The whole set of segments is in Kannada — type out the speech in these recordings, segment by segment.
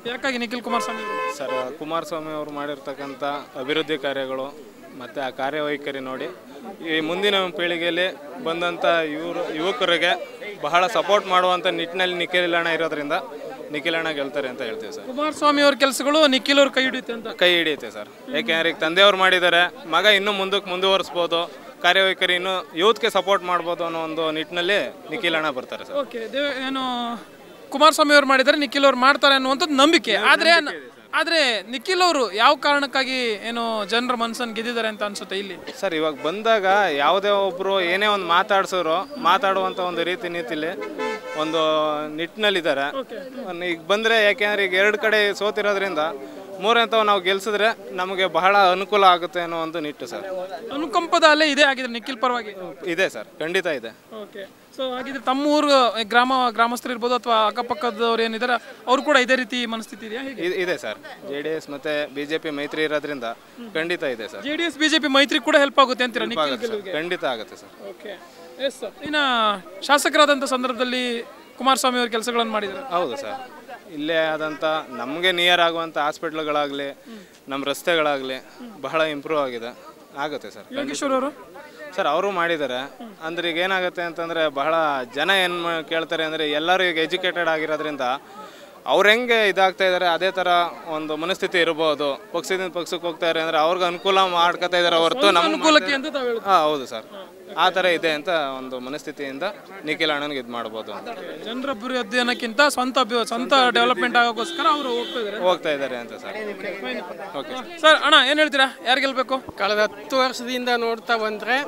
ಯಾಕಾಗಿ ನಿಖಿಲ್ ಕುಮಾರಸ್ವಾಮಿ ಅವರು ಸರ್ ಕುಮಾರಸ್ವಾಮಿ ಅವರು ಮಾಡಿರ್ತಕ್ಕಂಥ ಅಭಿವೃದ್ಧಿ ಕಾರ್ಯಗಳು ಮತ್ತು ಆ ಕಾರ್ಯವೈಖರಿ ನೋಡಿ ಈ ಮುಂದಿನ ಪೀಳಿಗೆಯಲ್ಲಿ ಬಂದಂಥ ಇವರು ಯುವಕರಿಗೆ ಬಹಳ ಸಪೋರ್ಟ್ ಮಾಡುವಂಥ ನಿಟ್ಟಿನಲ್ಲಿ ನಿಖಿಲಣ್ಣ ಇರೋದ್ರಿಂದ ನಿಖಿಲಣ್ಣ ಗೆಲ್ತಾರೆ ಅಂತ ಹೇಳ್ತೀವಿ ಸರ್ ಕುಮಾರಸ್ವಾಮಿ ಅವ್ರ ಕೆಲಸಗಳು ನಿಖಿಲ್ ಅವ್ರ ಕೈ ಹಿಡಿಯುತ್ತೆ ಅಂತ ಕೈ ಹಿಡಿಯುತ್ತೆ ಸರ್ ಯಾಕೆಂದ್ರೆ ಈಗ ತಂದೆಯವ್ರು ಮಾಡಿದ್ದಾರೆ ಮಗ ಇನ್ನೂ ಮುಂದಕ್ಕೆ ಮುಂದುವರಿಸ್ಬೋದು ಕಾರ್ಯವೈಖರಿ ಇನ್ನೂ ಯೂತ್ಗೆ ಸಪೋರ್ಟ್ ಮಾಡ್ಬೋದು ಅನ್ನೋ ಒಂದು ನಿಟ್ಟಿನಲ್ಲಿ ನಿಖಿಲಣ್ಣ ಬರ್ತಾರೆ ಸರ್ ಓಕೆ ದೇವ ಏನು ಕುಮಾರಸ್ವಾಮಿ ಅವ್ರು ಮಾಡಿದ್ದಾರೆ ನಿಖಿಲ್ ಅವ್ರು ಮಾಡ್ತಾರೆ ಅನ್ನುವಂಥದ್ದು ನಂಬಿಕೆ ಆದ್ರೆ ಆದ್ರೆ ನಿಖಿಲ್ ಅವರು ಯಾವ ಕಾರಣಕ್ಕಾಗಿ ಏನು ಜನರ ಮನಸ್ಸನ್ನು ಗೆದ್ದಿದ್ದಾರೆ ಅಂತ ಅನ್ಸುತ್ತೆ ಇಲ್ಲಿ ಸರ್ ಇವಾಗ ಬಂದಾಗ ಯಾವುದೇ ಒಬ್ಬರು ಏನೇ ಒಂದು ಮಾತಾಡ್ಸೋರು ಮಾತಾಡುವಂಥ ಒಂದು ರೀತಿ ನೀತಿಲಿ ಒಂದು ನಿಟ್ಟಿನಲ್ಲಿದ್ದಾರೆ ಈಗ ಬಂದರೆ ಯಾಕೆಂದ್ರೆ ಈಗ ಎರಡು ಕಡೆ ಸೋತಿರೋದ್ರಿಂದ ಮೂರನೇತವ ನಾವು ಗೆಲ್ಸಿದ್ರೆ ನಮಗೆ ಬಹಳ ಅನುಕೂಲ ಆಗುತ್ತೆ ಅನ್ನೋ ಒಂದು ನಿಟ್ಟು ಸರ್ ಅನುಕಂಪದ ಅಲ್ಲೇ ಇದೇ ಆಗಿದೆ ನಿಖಿಲ್ ಪರವಾಗಿ ಇದೆ ಸರ್ ಖಂಡಿತ ಇದೆ ಓಕೆ ಸೊ ಹಾಗಿದ್ರೆ ತಮ್ಮ ಊರು ಗ್ರಾಮ ಗ್ರಾಮಸ್ಥರು ಇರ್ಬೋದು ಅಥವಾ ಅಕ್ಕಪಕ್ಕದವ್ರು ಏನಿದ್ದಾರೆ ಅವ್ರು ಕೂಡ ಇದೇ ರೀತಿ ಮನಸ್ಥಿತಿ ಇದೆಯಾ ಹೇಗೆ ಇ- ಇದೆ ಸರ್ ಜೆ ಡಿ ಎಸ್ ಮತ್ತು ಬಿ ಜೆ ಪಿ ಮೈತ್ರಿ ಇರೋದ್ರಿಂದ ಖಂಡಿತ ಇದೆ sir J D S BJP ಮೈತ್ರಿ ಕೂಡ ಹೆಲ್ಪ್ ಆಗುತ್ತೆ ಅಂತೀರಾ ನಿಖಿಲ್ ಆಗುತ್ತೆ ಸರ್ ಖಂಡಿತ ಆಗುತ್ತೆ ಸರ್ ಓಕೆ ಎಸ್ ಸರ್ ಇನ್ನು ಶಾಸಕರಾದಂಥ ಸಂದರ್ಭದಲ್ಲಿ ಕುಮಾರಸ್ವಾಮಿ ಅವರು ಕೆಲಸಗಳನ್ನು ಮಾಡಿದ್ದಾರೆ ಹೌದು ಸರ್ ಇಲ್ಲೇ ಆದಂಥ ನಮಗೆ ನಿಯರ್ ಆಗುವಂಥ ಹಾಸ್ಪಿಟ್ಲ್ಗಳಾಗಲಿ ನಮ್ಮ ರಸ್ತೆಗಳಾಗಲಿ ಬಹಳ ಇಂಪ್ರೂವ್ ಆಗಿದೆ ಆಗುತ್ತೆ ಸರ್ ಯೋಗೇಶ್ವರ್ ಅವರು ಸರ್ ಅವರು ಮಾಡಿದ್ದಾರೆ ಅಂದ್ರೆ ಈಗ ಏನಾಗುತ್ತೆ ಅಂತಂದರೆ ಬಹಳ ಜನ ಏನು ಕೇಳ್ತಾರೆ ಅಂದರೆ ಎಲ್ಲರೂ ಈಗ ಎಜುಕೇಟೆಡ್ ಆಗಿರೋದ್ರಿಂದ ಅವ್ರು ಹೆಂಗೆ ಇದಾಗ್ತಾ ಇದ್ದಾರೆ ಅದೇ ಥರ ಒಂದು ಮನಸ್ಥಿತಿ ಇರ್ಬೋದು ಪಕ್ಷದಿಂದ ಪಕ್ಷಕ್ಕೆ ಹೋಗ್ತಾರೆ ಅಂದರೆ ಅವ್ರಿಗೆ ಅನುಕೂಲ ಮಾಡ್ಕೊತಾ ಇದ್ದಾರೆ ಹೊರತು ನಮ್ಮ ಅನುಕೂಲಕ್ಕೆ ಅಂತ ತಾವು ಹೇಳುದು ಹಾಂ ಹೌದು ಸರ್ ಆ ಥರ ಇದೆ ಅಂತ ಒಂದು ಮನಸ್ಥಿತಿಯಿಂದ ನಿಖಿಲ್ ಅಣ್ಣನಿಗೆ ಇದು ಮಾಡ್ಬೋದು ಅಂತ ಜನರ ಅಭಿವೃದ್ಧಿ ಅನ್ನೋಕ್ಕಿಂತ ಸ್ವಂತ ಅಭಿ ಸ್ವಂತ ಡೆವಲಪ್ಮೆಂಟ್ ಆಗೋಕ್ಕೋಸ್ಕರ ಅವರು ಹೋಗ್ತಾ ಇದ್ದಾರೆ ಹೋಗ್ತಾ ಇದ್ದಾರೆ ಅಂತ ಸರ್ ಓಕೆ ಸರ್ ಅಣ್ಣ ಏನು ಹೇಳ್ತೀರಾ ಯಾರು ಗೆಲ್ಬೇಕು ಕಳೆದ ಹತ್ತು ವರ್ಷದಿಂದ ನೋಡ್ತಾ ಬಂದ್ರೆ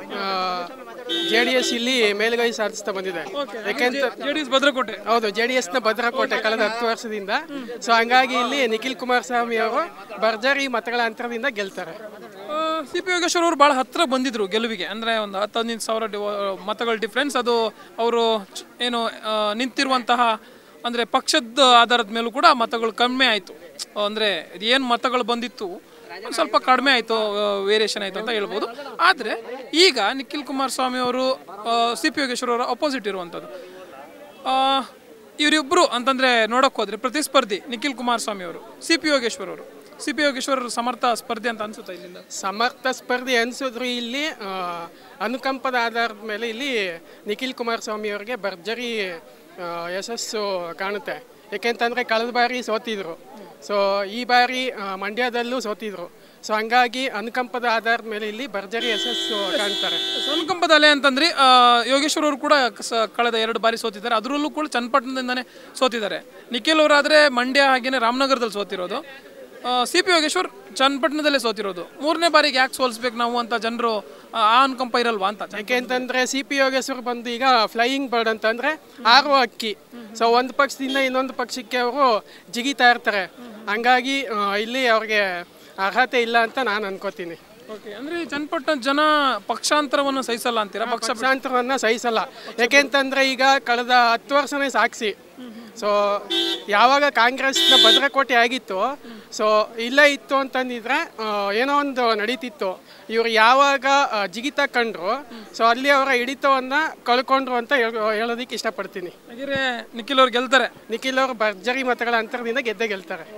ಜೆ ಡಿ ಎಸ್ ಇಲ್ಲಿ ಮೇಲುಗೈ ಸಾಧಿಸ್ತಾ ಬಂದಿದೆ ಯಾಕೆಂತ ಜೆ ಡಿ ಎಸ್ ಭದ್ರಕೋಟೆ ಹೌದು ಜೆ ಡಿ ಎಸ್ ನ ಭದ್ರಕೋಟೆ ಕಳೆದ ಹತ್ತು ವರ್ಷದಿಂದ ಸೊ ಹಂಗಾಗಿ ಇಲ್ಲಿ ನಿಖಿಲ್ ಕುಮಾರಸ್ವಾಮಿ ಅವರು ಭರ್ಜರಿ ಮತಗಳ ಅಂತರದಿಂದ ಗೆಲ್ತಾರೆ ಸಿ ಪಿ ಯೋಗೇಶ್ವರ್ ಅವರು ಭಾಳ ಹತ್ರ ಬಂದಿದ್ರು ಗೆಲುವಿಗೆ ಅಂದ್ರೆ ಒಂದು ಹತ್ತು ಹದಿನೈದು ಸಾವಿರ ಡಿವ- ಮತಗಳ ಡಿಫ್ರೆನ್ಸ್ ಅದು ಅವರು ಏನು ಆ, ನಿಂತಿರುವಂತಹ ಅಂದ್ರೆ ಪಕ್ಷದ ಆಧಾರದ ಮೇಲೂ ಕೂಡ ಮತಗಳು ಕಡಿಮೆ ಆಯಿತು ಅಂದ್ರೆ ಏನು ಮತಗಳು ಬಂದಿತ್ತು ಒಂದ್ ಸ್ವಲ್ಪ ಕಡಿಮೆ ಆಯಿತು ವೇರಿಯೇಷನ್ ಆಯಿತು ಅಂತ ಹೇಳ್ಬೋದು ಆದರೆ ಈಗ ನಿಖಿಲ್ ಕುಮಾರಸ್ವಾಮಿ ಅವರು ಸಿ ಪಿ ಯೋಗೇಶ್ವರ್ ಅವರ ಅಪೋಸಿಟ್ ಇರುವಂಥದ್ದು ಆ, ಇವರಿಬ್ರು ಅಂತಂದ್ರೆ ನೋಡಕ್ ಹೋದ್ರೆ ಪ್ರತಿಸ್ಪರ್ಧಿ ನಿಖಿಲ್ ಕುಮಾರಸ್ವಾಮಿ ಅವರು ಸಿ ಪಿ ಯೋಗೇಶ್ವರ್ ಅವರು ಸಿ ಪಿ ಯೋಗೇಶ್ವರ್ ಅವರು ಸಮರ್ಥ ಸ್ಪರ್ಧಿ ಅಂತ ಅನ್ಸುತ್ತಾ ಇಲ್ಲಿಂದ ಸಮರ್ಥ ಸ್ಪರ್ಧಿ ಅನ್ಸಿದ್ರು ಇಲ್ಲಿ ಆ, ಅನುಕಂಪದ ಆಧಾರದ ಮೇಲೆ ಇಲ್ಲಿ ನಿಖಿಲ್ ಕುಮಾರಸ್ವಾಮಿ ಅವರಿಗೆ ಭರ್ಜರಿ ಆ, ಯಶಸ್ಸು ಕಾಣುತ್ತೆ ಯಾಕೆಂತಂದ್ರೆ ಕಳೆದ ಬಾರಿ ಸೋತಿದ್ರು ಸೊ ಈ ಬಾರಿ ಆ, ಮಂಡ್ಯದಲ್ಲೂ ಸೋತಿದ್ರು ಸೊ ಹಂಗಾಗಿ ಅನುಕಂಪದ ಆಧಾರದ ಮೇಲೆ ಇಲ್ಲಿ ಭರ್ಜರಿ ಯಶಸ್ಸು ಕಾಣ್ತಾರೆ ಅನುಕಂಪದ ಅಲೆ ಅಂತಂದ್ರೆ ಆ, ಯೋಗೇಶ್ವರ್ ಅವರು ಕೂಡ ಸ- ಕಳೆದ ಎರಡು ಬಾರಿ ಸೋತಿದ್ದಾರೆ ಅದರಲ್ಲೂ ಕೂಡ ಚನ್ನಪಟ್ಟಣದಿಂದಾನೇ ಸೋತಿದ್ದಾರೆ ನಿಖಿಲ್ ಅವರಾದ್ರೆ ಮಂಡ್ಯ ಹಾಗೇನೆ ರಾಮನಗರದಲ್ಲಿ ಸೋತಿರೋದು ಸಿ ಪಿ ಯೋಗೇಶ್ವರ್ ಚನ್ನಪಟ್ಟಣದಲ್ಲೇ ಸೋತಿರೋದು ಮೂರನೇ ಬಾರಿಗೆ ಯಾಕೆ ಸೋಲಿಸ್ಬೇಕು ನಾವು ಅಂತ ಜನರು ಆ ಅನುಕಂಪ ಇರಲ್ವಾ ಅಂತ ಯಾಕೆಂತಂದ್ರೆ ಸಿ ಪಿ ಯೋಗೇಶ್ವರ್ ಬಂದು ಈಗ ಫ್ಲೈಯಿಂಗ್ ಬರ್ಡ್ ಅಂತಂದ್ರೆ ಆರುವ ಅಕ್ಕಿ ಸೊ ಒಂದು ಪಕ್ಷದಿಂದ ಇನ್ನೊಂದು ಪಕ್ಷಕ್ಕೆ ಅವರು ಜಿಗಿತಾ ಇರ್ತಾರೆ ಹಂಗಾಗಿ ಆ, ಇಲ್ಲಿ ಅವ್ರಿಗೆ ಅರ್ಹತೆ ಇಲ್ಲ ಅಂತ ನಾನು ಅನ್ಕೋತೀನಿ ಓಕೆ ಅಂದ್ರೆ ಈ ಚನ್ನಪಟ್ಟಣ ಜನ ಪಕ್ಷಾಂತರವನ್ನು ಸಹಿಸಲ್ಲ ಅಂತೀರಾ ಪಕ್ಷ ಪಕ್ಷಾಂತರವನ್ನ ಸಹಿಸಲ್ಲ ಯಾಕೆಂತಂದ್ರೆ ಈಗ ಕಳೆದ ಹತ್ತು ವರ್ಷನೇ ಸಾಕ್ಷಿ ಸೊ ಯಾವಾಗ ಕಾಂಗ್ರೆಸ್ನ ಭದ್ರಕೋಟೆ ಆಗಿತ್ತು ಸೊ ಇಲ್ಲೇ ಇತ್ತು ಅಂತಂದಿದ್ರೆ ಆ, ಏನೋ ಒಂದು ನಡೀತಿತ್ತು ಇವ್ರು ಯಾವಾಗ ಆ, ಜಿಗಿತ ಕಂಡ್ರು ಸೊ ಅಲ್ಲಿ ಅವರ ಹಿಡಿತವನ್ನ ಕಳ್ಕೊಂಡ್ರು ಅಂತ ಹೇಳ್- ಹೇಳೋದಕ್ಕೆ ಇಷ್ಟಪಡ್ತೀನಿ ಹಾಗಿದ್ರೆ ನಿಖಿಲ್ ಅವ್ರು ಗೆಲ್ತಾರೆ ನಿಖಿಲ್ ಅವರು ಭರ್ಜರಿ ಮತಗಳ ಅಂತರದಿಂದ ಗೆದ್ದೇ ಗೆಲ್ತಾರೆ